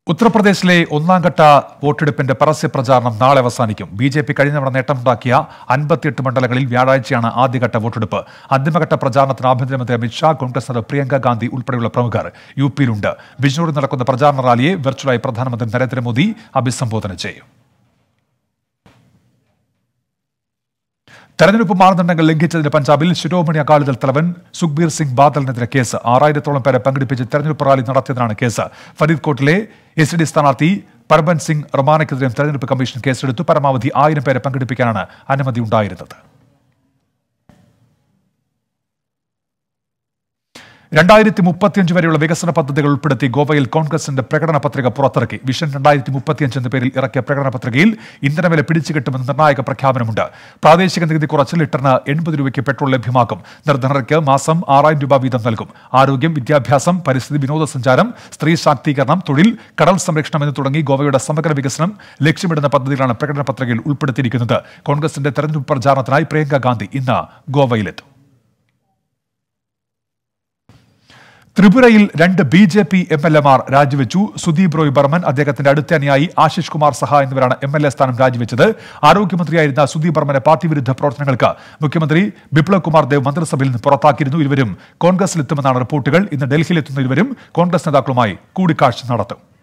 ഉത്തർപ്രദേശിലെ ഒന്നാം ഘട്ട വോട്ടെടുപ്പിന്റെ പരസ്യ പ്രചാരണം നാളെ അവസാനിക്കും ബി ജെ പി കഴിഞ്ഞ തവണ നേട്ടമുണ്ടാക്കിയ അൻപത്തിയെട്ട് മണ്ഡലങ്ങളിൽ വ്യാഴാഴ്ചയാണ് ആദ്യഘട്ട വോട്ടെടുപ്പ് അന്തിമഘട്ട പ്രചാരണത്തിന് ആഭ്യന്തരമന്ത്രി അമിത്ഷാ കോൺഗ്രസ് നേതാവ് പ്രിയങ്ക ഗാന്ധി ഉൾപ്പെടെയുള്ള പ്രമുഖർ യു പിയിലുണ്ട് ബിജ്നൂരിൽ നടക്കുന്ന പ്രചാരണ റാലിയെ വെർച്വലായി പ്രധാനമന്ത്രി നരേന്ദ്രമോദി അഭിസംബോധന ചെയ്യും തെരഞ്ഞെടുപ്പ് മാനദണ്ഡങ്ങൾ ലംഘിച്ചതിന് പഞ്ചാബിൽ ശിരോമണി അകാലിദൾ തലവൻ സുഖ്ബീർ സിംഗ് ബാദലിനെതിരെ കേസ് ആറായിരത്തോളം പേരെ പങ്കെടുപ്പിച്ച് തെരഞ്ഞെടുപ്പ് റാലി നടത്തിയതിനാണ് കേസ് ഫരീദ്കോട്ടിലെ എസ് ഡി സ്ഥാനാർത്ഥി പർബൻ സിംഗ് റൊമാനയ്ക്കെതിരെയും തെരഞ്ഞെടുപ്പ് കമ്മീഷൻ കേസെടുത്തു പരമാവധി ആയിരം പേരെ പങ്കെടുപ്പിക്കാനാണ് അനുമതി ഉണ്ടായിരുന്നത് രണ്ടായിരത്തി മുപ്പത്തിയഞ്ച് വരെയുള്ള വികസന പദ്ധതികൾ ഉൾപ്പെടുത്തി ഗോവയിൽ കോൺഗ്രസിന്റെ പ്രകടന പത്രിക പുറത്തിറക്കി വിഷൻ രണ്ടായിരത്തി മുപ്പത്തിയഞ്ച് എന്ന പേരിൽ ഇറക്കിയ പ്രകടന പത്രികയിൽ ഇന്ധനവില പിടിച്ചുകെട്ടുമെന്ന് നിർണായക പ്രഖ്യാപനമുണ്ട് പ്രാദേശിക നികുതി കുറച്ച് ലിറ്ററിന് എൺപത് രൂപയ്ക്ക് പെട്രോൾ ലഭ്യമാക്കും നിർധനർക്ക് മാസം ആറായിരം രൂപ വീതം നൽകും ആരോഗ്യം വിദ്യാഭ്യാസം പരിസ്ഥിതി വിനോദസഞ്ചാരം സ്ത്രീ ശാക്തീകരണം തൊഴിൽ കടൽ സംരക്ഷണം എന്ന് തുടങ്ങി ഗോവയുടെ സമഗ്ര വികസനം ലക്ഷ്യമിടുന്ന പദ്ധതികളാണ് പ്രകടന പത്രികയിൽ ഉൾപ്പെടുത്തിയിരിക്കുന്നത് കോൺഗ്രസിന്റെ തെരഞ്ഞെടുപ്പ് പ്രചാരണത്തിനായി പ്രിയങ്ക ഗാന്ധി ഇന്ന് ഗോവയിലെത്തും ത്രിപുരയിൽ രണ്ട് B J P M L എമാർ രാജിവെച്ചു സുദീപ് റോയ് ബർമൻ അദ്ദേഹത്തിന്റെ അടുത്ത അനുയായി ആശിഷ് കുമാർ സഹ എന്നിവരാണ് എം എൽ എ സ്ഥാനം രാജിവെച്ചത് ആരോഗ്യമന്ത്രിയായിരുന്ന സുദീപ് ബർമനെ പാർട്ടി വിരുദ്ധ പ്രവർത്തനങ്ങൾക്ക് മുഖ്യമന്ത്രി ബിപ്ലബ് കുമാർ ദേവ് മന്ത്രിസഭയിൽ നിന്ന് പുറത്താക്കിയിരുന്നു ഇരുവരും കോൺഗ്രസിലെത്തുമെന്നാണ് റിപ്പോർട്ടുകൾ ഇന്ന് ഡൽഹിയിലെത്തുന്ന ഇരുവരും കോൺഗ്രസ് നേതാക്കളുമായി കൂടിക്കാഴ്ച നടത്തും